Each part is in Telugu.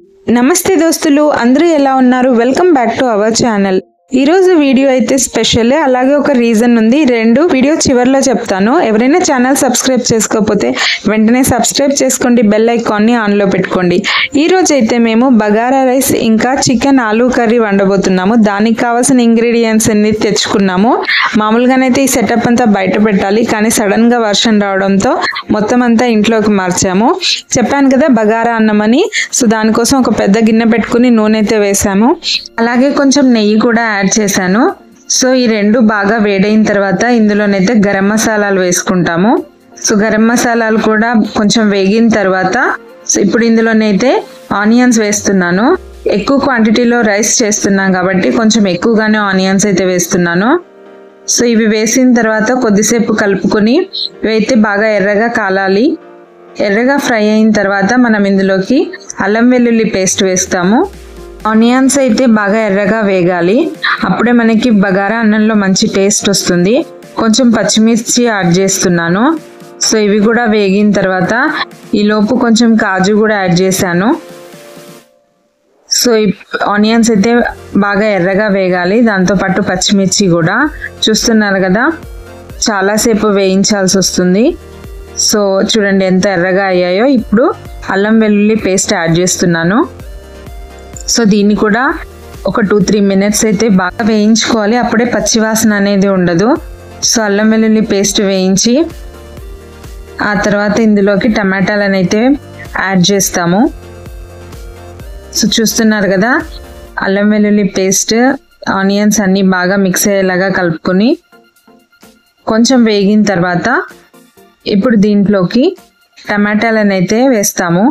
నమస్తే దోస్తులు అందరూ ఎలా ఉన్నారు welcome back to our channel ఈ రోజు వీడియో అయితే స్పెషల్ అలాగే ఒక రీజన్ ఉంది ఈ రెండు వీడియో చివరిలో చెప్తాను ఎవరైనా ఛానల్ సబ్స్క్రైబ్ చేసుకోకపోతే వెంటనే సబ్స్క్రైబ్ చేసుకోండి బెల్ ఐకాన్ని ఆన్లో పెట్టుకోండి ఈ రోజు అయితే మేము బగారా రైస్ ఇంకా చికెన్ ఆలూ కర్రీ వండబోతున్నాము దానికి కావాల్సిన ఇంగ్రీడియంట్స్ అన్ని తెచ్చుకున్నాము మామూలుగానైతే ఈ సెటప్ అంతా బయట పెట్టాలి కానీ సడన్ గా వర్షం రావడంతో మొత్తం అంతా ఇంట్లోకి మార్చాము చెప్పాను కదా బగారా అన్నమని సో దానికోసం ఒక పెద్ద గిన్నె పెట్టుకుని నూనె అయితే వేసాము అలాగే కొంచెం నెయ్యి కూడా యాడ్ చేశాను సో ఈ రెండు బాగా వేడైన తర్వాత ఇందులోనైతే గరం మసాలాలు వేసుకుంటాము సో గరం మసాలాలు కూడా కొంచెం వేగిన తర్వాత సో ఇప్పుడు ఇందులోనైతే ఆనియన్స్ వేస్తున్నాను ఎక్కువ క్వాంటిటీలో రైస్ చేస్తున్నాం కాబట్టి కొంచెం ఎక్కువగానే ఆనియన్స్ అయితే వేస్తున్నాను సో ఇవి వేసిన తర్వాత కొద్దిసేపు కలుపుకొని ఇవైతే బాగా ఎర్రగా కాలాలి ఎర్రగా ఫ్రై అయిన తర్వాత మనం ఇందులోకి అల్లం వెల్లుల్లి పేస్ట్ వేస్తాము ఆనియన్స్ అయితే బాగా ఎర్రగా వేగాలి అప్పుడే మనకి బగారా అన్నంలో మంచి టేస్ట్ వస్తుంది కొంచెం పచ్చిమిర్చి యాడ్ చేస్తున్నాను సో ఇవి కూడా వేగిన తర్వాత ఈ లోపు కొంచెం కాజు కూడా యాడ్ చేశాను సో ఈ ఆనియన్స్ అయితే బాగా ఎర్రగా వేగాలి దాంతోపాటు పచ్చిమిర్చి కూడా చూస్తున్నారు కదా చాలాసేపు వేయించాల్సి వస్తుంది సో చూడండి ఎంత ఎర్రగా అయ్యాయో ఇప్పుడు అల్లం వెల్లుల్లి పేస్ట్ యాడ్ చేస్తున్నాను సో దీన్ని కూడా ఒక టూ త్రీ మినిట్స్ అయితే బాగా వేయించుకోవాలి అప్పుడే పచ్చివాసన అనేది ఉండదు సో అల్లం వెల్లుల్లి పేస్ట్ వేయించి ఆ తర్వాత ఇందులోకి టమాటాలను అయితే యాడ్ చేస్తాము సో చూస్తున్నారు కదా అల్లం వెల్లుల్లి పేస్ట్ ఆనియన్స్ అన్నీ బాగా మిక్స్ అయ్యేలాగా కలుపుకొని కొంచెం వేగిన తర్వాత ఇప్పుడు దీంట్లోకి టమాటాలను అయితే వేస్తాము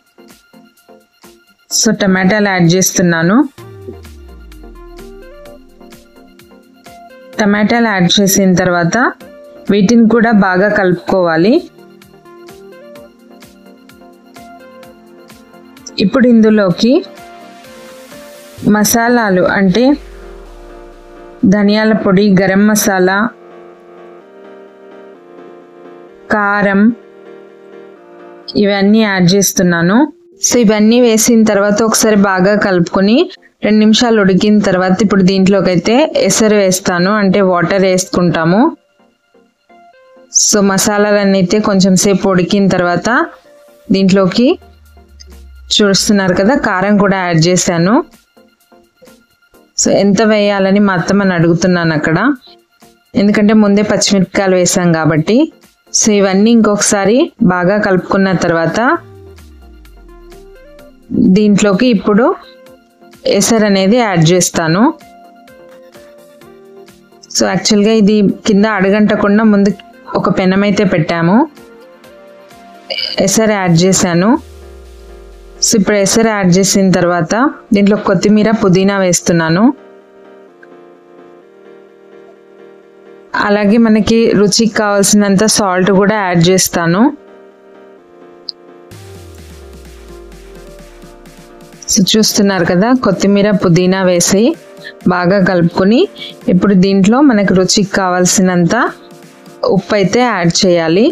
సో టమాటాలు యాడ్ చేస్తున్నాను టమాటాలు యాడ్ చేసిన తర్వాత వీటిని కూడా బాగా కలుపుకోవాలి ఇప్పుడు ఇందులోకి మసాలాలు అంటే ధనియాల పొడి గరం మసాలా కారం ఇవన్నీ యాడ్ చేస్తున్నాను సో ఇవన్నీ వేసిన తర్వాత ఒకసారి బాగా కలుపుకొని రెండు నిమిషాలు ఉడికిన తర్వాత ఇప్పుడు దీంట్లోకి అయితే ఎసరు వేస్తాను అంటే వాటర్ వేసుకుంటాము సో మసాలాలన్నీ అయితే కొంచెం సేపు ఉడికిన తర్వాత దీంట్లోకి చూస్తున్నారు కదా కారం కూడా యాడ్ చేశాను సో ఎంత వేయాలని మా అత్తమ్మని అడుగుతున్నాను అక్కడ ఎందుకంటే ముందే పచ్చిమిరపకాయలు వేసాం కాబట్టి సో ఇవన్నీ ఇంకొకసారి బాగా కలుపుకున్న తర్వాత దీంట్లోకి ఇప్పుడు ఎసర్ అనేది యాడ్ చేస్తాను సో యాక్చువల్గా ఇది కింద అడగంటకుండా ముందు ఒక పెనం అయితే పెట్టాము ఎసర్ యాడ్ చేశాను సో ఇప్పుడు ఎసరు యాడ్ చేసిన తర్వాత దీంట్లో కొత్తిమీర పుదీనా వేస్తున్నాను అలాగే మనకి రుచికి కావాల్సినంత సాల్ట్ కూడా యాడ్ చేస్తాను సో చూస్తున్నారు కదా కొత్తిమీర పుదీనా వేసి బాగా కలుపుకొని ఇప్పుడు దీంట్లో మనకు రుచికి కావాల్సినంత ఉప్పు అయితే యాడ్ చేయాలి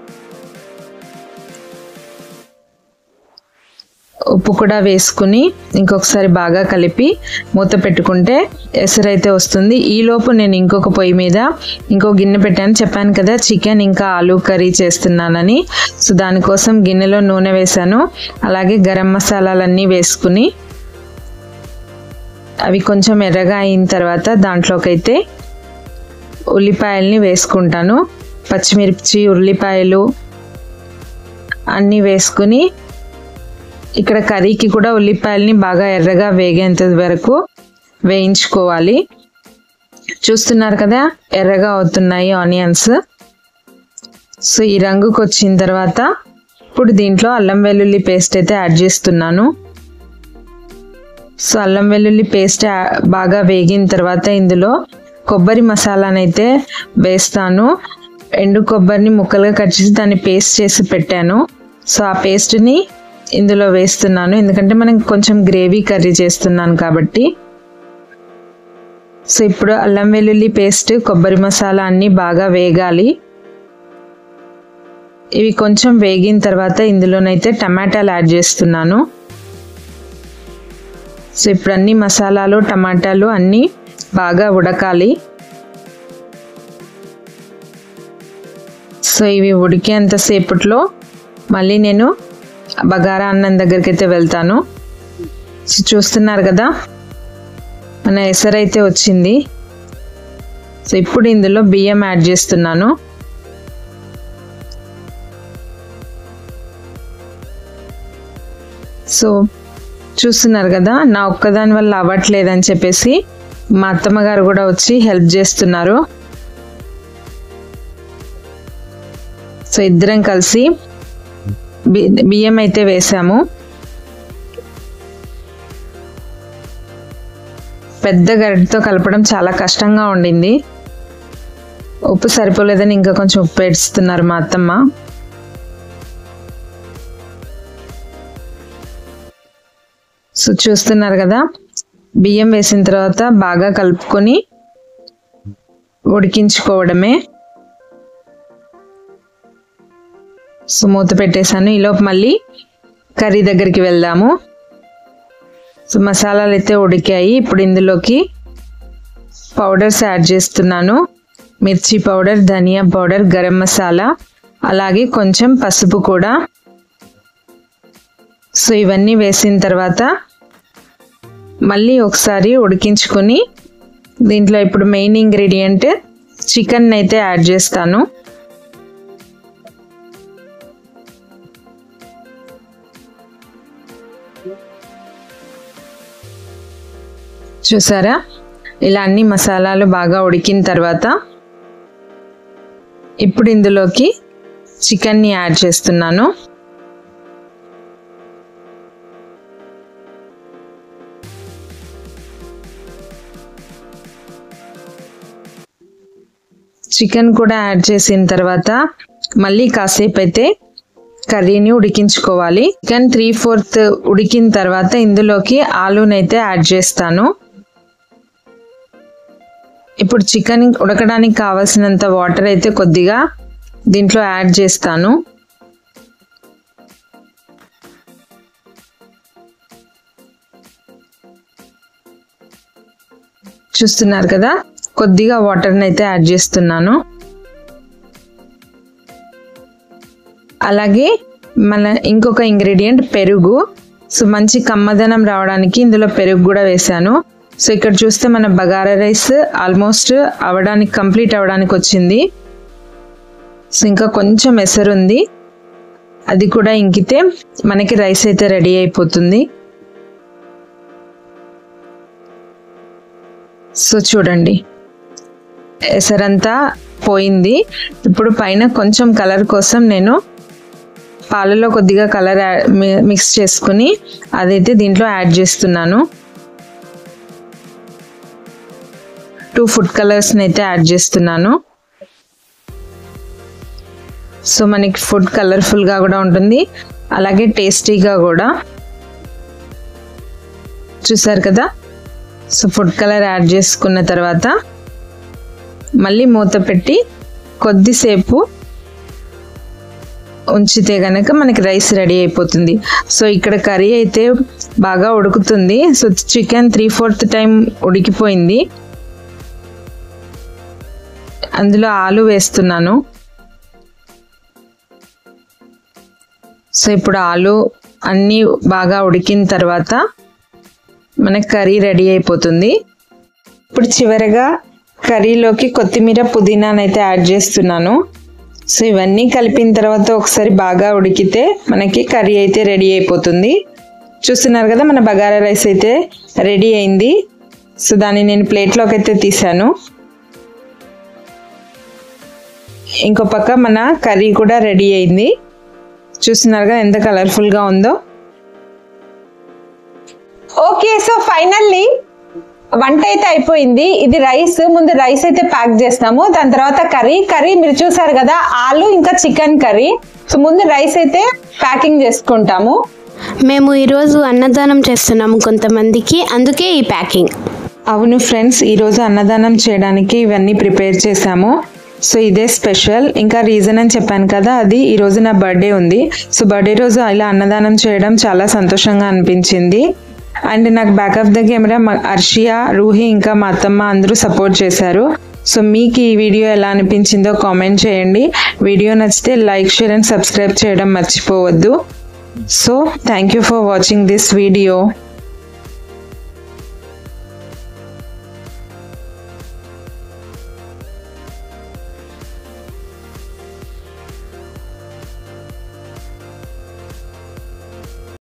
ఉప్పు కూడా వేసుకుని ఇంకొకసారి బాగా కలిపి మూత పెట్టుకుంటే ఎసరైతే వస్తుంది ఈలోపు నేను ఇంకొక పొయ్యి మీద ఇంకో గిన్నె పెట్టాను చెప్పాను కదా చికెన్ ఇంకా ఆలూ కర్రీ చేస్తున్నానని సో దానికోసం గిన్నెలో నూనె వేశాను అలాగే గరం మసాలాలన్నీ వేసుకుని అవి కొంచెం ఎర్రగా అయిన తర్వాత దాంట్లోకైతే ఉల్లిపాయల్ని వేసుకుంటాను పచ్చిమిర్చి ఉల్లిపాయలు అన్నీ వేసుకుని ఇక్కడ కర్రీకి కూడా ఉల్లిపాయలని బాగా ఎర్రగా వేగేంత వరకు వేయించుకోవాలి చూస్తున్నారు కదా ఎర్రగా అవుతున్నాయి ఆనియన్స్ సో ఈ రంగుకి వచ్చిన తర్వాత ఇప్పుడు దీంట్లో అల్లం వెల్లుల్లి పేస్ట్ అయితే యాడ్ చేస్తున్నాను సో అల్లం వెల్లుల్లి పేస్ట్ బాగా వేగిన తర్వాత ఇందులో కొబ్బరి మసాలానైతే వేస్తాను ఎండు కొబ్బరిని ముక్కలుగా కట్ చేసి దాన్ని పేస్ట్ చేసి పెట్టాను సో ఆ పేస్ట్ని ఇందులో వేస్తున్నాను ఎందుకంటే మనం కొంచెం గ్రేవీ కర్రీ చేస్తున్నాను కాబట్టి సో ఇప్పుడు అల్లం వెల్లుల్లి పేస్ట్ కొబ్బరి మసాలా అన్నీ బాగా వేగాలి ఇవి కొంచెం వేగిన తర్వాత ఇందులోనైతే టమాటాలు యాడ్ చేస్తున్నాను సో ఇప్పుడు అన్ని మసాలాలు టమాటాలు అన్నీ బాగా ఉడకాలి సో ఇవి ఉడికేంతసేపట్లో మళ్ళీ నేను బగారా అన్నం దగ్గరికి అయితే వెళ్తాను సో చూస్తున్నారు కదా మన ఎసరైతే వచ్చింది సో ఇప్పుడు ఇందులో బియ్యం యాడ్ చేస్తున్నాను సో చూస్తున్నారు కదా నా ఒక్కదాని వల్ల అవ్వట్లేదని చెప్పేసి మా అత్తమ్మ గారు కూడా వచ్చి హెల్ప్ చేస్తున్నారు సో ఇద్దరం కలిసి బియ్యం అయితే వేసాము పెద్ద గరిటతో కలపడం చాలా కష్టంగా ఉండింది ఉప్పు సరిపోలేదని ఇంకా కొంచెం ఉప్పు వేస్తున్నారు మా అత్తమ్మ సో చూస్తున్నారు కదా బియ్యం వేసిన తర్వాత బాగా కలుపుకొని ఉడికించుకోవడమే సో మూత పెట్టేశాను ఈలోపు మళ్ళీ కర్రీ దగ్గరికి వెళ్దాము సో మసాలాలు అయితే ఉడికాయి ఇప్పుడు ఇందులోకి పౌడర్స్ యాడ్ చేస్తున్నాను మిర్చి పౌడర్ ధనియా పౌడర్ గరం మసాలా అలాగే కొంచెం పసుపు కూడా సో ఇవన్నీ వేసిన తర్వాత మళ్ళీ ఒకసారి ఉడికించుకొని దీంట్లో ఇప్పుడు మెయిన్ ఇంగ్రీడియంట్ చికెన్ అయితే యాడ్ చేస్తాను చూసారా ఇలా అన్ని మసాలాలు బాగా ఉడికిన తర్వాత ఇప్పుడు ఇందులోకి చికెన్ని యాడ్ చేస్తున్నాను చికెన్ కూడా యాడ్ చేసిన తర్వాత మళ్ళీ కాసేపు అయితే కర్రీని ఉడికించుకోవాలి చికెన్ త్రీ ఫోర్త్ ఉడికిన తర్వాత ఇందులోకి ఆలూనైతే యాడ్ చేస్తాను ఇప్పుడు చికెన్ ఉడకడానికి కావాల్సినంత వాటర్ అయితే కొద్దిగా దీంట్లో యాడ్ చేస్తాను చూస్తున్నారు కదా కొద్దిగా వాటర్ని అయితే యాడ్ చేస్తున్నాను అలాగే మన ఇంకొక ఇంగ్రీడియంట్ పెరుగు సో మంచి కమ్మదనం రావడానికి ఇందులో పెరుగు కూడా వేసాను సో ఇక్కడ చూస్తే మన బగారా రైస్ ఆల్మోస్ట్ అవడానికి కంప్లీట్ అవ్వడానికి వచ్చింది సో ఇంకా కొంచెం ఎసరు ఉంది అది కూడా ఇంకితే మనకి రైస్ అయితే రెడీ అయిపోతుంది సో చూడండి ఎసరంతా పోయింది ఇప్పుడు పైన కొంచెం కలర్ కోసం నేను పాలలో కొద్దిగా కలర్ మిక్స్ చేసుకుని అదైతే దీంట్లో యాడ్ చేస్తున్నాను టూ ఫుడ్ కలర్స్ని అయితే యాడ్ చేస్తున్నాను సో మనకి ఫుడ్ కలర్ఫుల్గా కూడా ఉంటుంది అలాగే టేస్టీగా కూడా చూసారు కదా సో ఫుడ్ కలర్ యాడ్ చేసుకున్న తర్వాత మళ్ళీ మూత పెట్టి కొద్దిసేపు ఉంచితే కనుక మనకి రైస్ రెడీ అయిపోతుంది సో ఇక్కడ కర్రీ అయితే బాగా ఉడుకుతుంది so chicken three fourth time ఉడికిపోయింది అందులో ఆలు వేస్తున్నాను సో ఇప్పుడు ఆలు అన్నీ బాగా ఉడికిన తర్వాత మనకి కర్రీ రెడీ అయిపోతుంది ఇప్పుడు చివరగా కర్రీలోకి కొత్తిమీర పుదీనానైతే యాడ్ చేస్తున్నాను సో ఇవన్నీ కలిపిన తర్వాత ఒకసారి బాగా ఉడికితే మనకి కర్రీ అయితే రెడీ అయిపోతుంది చూస్తున్నారు కదా మన బగారా రైస్ అయితే రెడీ అయింది సో దాన్ని నేను ప్లేట్లోకి అయితే తీసాను ఇంకో పక్క మన కర్రీ కూడా రెడీ అయింది చూస్తున్నారుగా ఎంత కలర్ఫుల్గా ఉందో ఓకే సో ఫైనల్లీ వంట అయితే అయిపోయింది ఇది రైస్ ముందు రైస్ అయితే ప్యాక్ చేస్తాము దాని తర్వాత కర్రీ కర్రీ మీరు చూసారు కదా ఆలు ఇంకా చికెన్ కర్రీ సో ముందు రైస్ అయితే ప్యాకింగ్ చేసుకుంటాము మేము ఈరోజు అన్నదానం చేస్తున్నాము కొంతమందికి అందుకే ఈ ప్యాకింగ్ అవును ఫ్రెండ్స్ ఈరోజు అన్నదానం చేయడానికి ఇవన్నీ ప్రిపేర్ చేశాము సో ఇదే స్పెషల్ ఇంకా రీజన్ అని చెప్పాను కదా అది ఈరోజు నా బర్త్డే ఉంది సో బర్త్డే రోజు ఇలా అన్నదానం చేయడం చాలా సంతోషంగా అనిపించింది అండ్ నాకు బ్యాక్ ఆఫ్ ద కెమెరా మా అర్షియా రూహి ఇంకా మా అత్తమ్మ అందరూ సపోర్ట్ చేశారు సో మీకు ఈ వీడియో ఎలా అనిపించిందో కామెంట్ చేయండి వీడియో నచ్చితే లైక్ షేర్ అండ్ సబ్స్క్రైబ్ చేయడం మర్చిపోవద్దు so thank you for watching this video